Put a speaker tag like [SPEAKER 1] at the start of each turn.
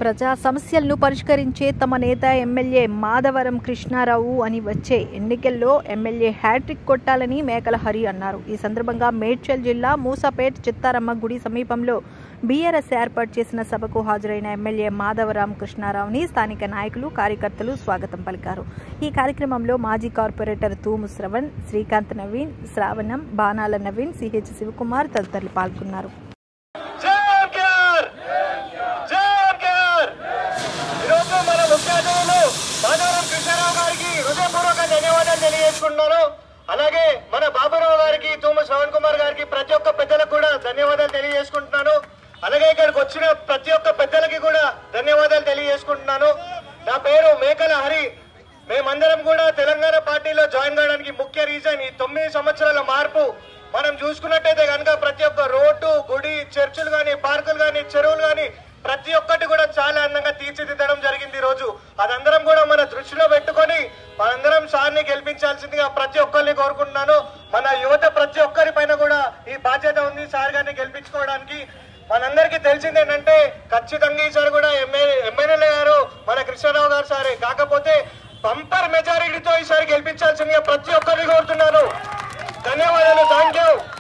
[SPEAKER 1] ప్రజా సమస్యలను పరిష్కరించే తమ నేత ఎమ్మెల్యే మాధవరం కృష్ణారావు అని వచ్చే ఎన్నికల్లో ఎమ్మెల్యే హ్యాట్రిక్ కొట్టాలని మేకల హరి అన్నారు ఈ సందర్భంగా మేడ్చల్ జిల్లా మూసాపేట్ చిత్తారమ్మ గుడి సమీపంలో బీఆర్ఎస్ ఏర్పాటు చేసిన సభకు హాజరైన ఎమ్మెల్యే మాధవరాం కృష్ణారావుని స్థానిక నాయకులు కార్యకర్తలు స్వాగతం పలికారు ఈ కార్యక్రమంలో మాజీ కార్పొరేటర్ తూము శ్రవణ్ శ్రీకాంత్ నవీన్ శ్రావణం బాణాల నవీన్ సిహెచ్ శివకుమార్ తదితరులు పాల్గొన్నారు
[SPEAKER 2] జై ఎన్టీఆర్ జై ఎన్టీఆర్ ఈరోజు మన ముఖ్య అతిథులు మాధవరం కృష్ణారావు గారికి హృదయపూర్వక ధన్యవాదాలు తెలియజేసుకుంటున్నాను అలాగే మన బాబురావు గారికి తూము శ్రవణ్ కుమార్ గారికి ప్రతి ఒక్క పెద్దలకు కూడా ధన్యవాదాలు తెలియజేసుకుంటున్నాను అలాగే ఇక్కడికి వచ్చిన ప్రతి ఒక్క పెద్దలకి కూడా ధన్యవాదాలు తెలియజేసుకుంటున్నాను నా పేరు మేకల హరి మేమందరం కూడా తెలంగాణ పార్టీలో జాయిన్ కావడానికి ముఖ్య రీజన్ ఈ తొమ్మిది సంవత్సరాల మార్పు మనం చూసుకున్నట్టయితే కనుక ప్రతి ఒక్క రోడ్డు గుడి చర్చిలు కానీ పార్కులు కానీ చెరువులు కానీ ప్రతి ఒక్కటి కూడా చాలా అందంగా తీర్చిదిద్దడం జరిగింది ఈ రోజు అదందరం కూడా మన దృష్టిలో పెట్టుకొని మనందరం సార్ని గెలిపించాల్సిందిగా ప్రతి ఒక్కరిని కోరుకుంటున్నాను మన యువత ప్రతి ఒక్కరి పైన కూడా ఈ బాధ్యత ఉంది సార్ గారిని గెలిపించుకోవడానికి మనందరికీ తెలిసింది ఏంటంటే ఖచ్చితంగా ఈసారి కూడా ఎమ్మెల్యే ఎమ్మెల్యే గారు మన కృష్ణారావు గారు సారే కాకపోతే బంపర్ మెజారిటీతో ఈసారి గెలిపించాల్సిందిగా ప్రతి ఒక్కరిని కోరుతున్నాను ధన్యవాదాలు థ్యాంక్ యూ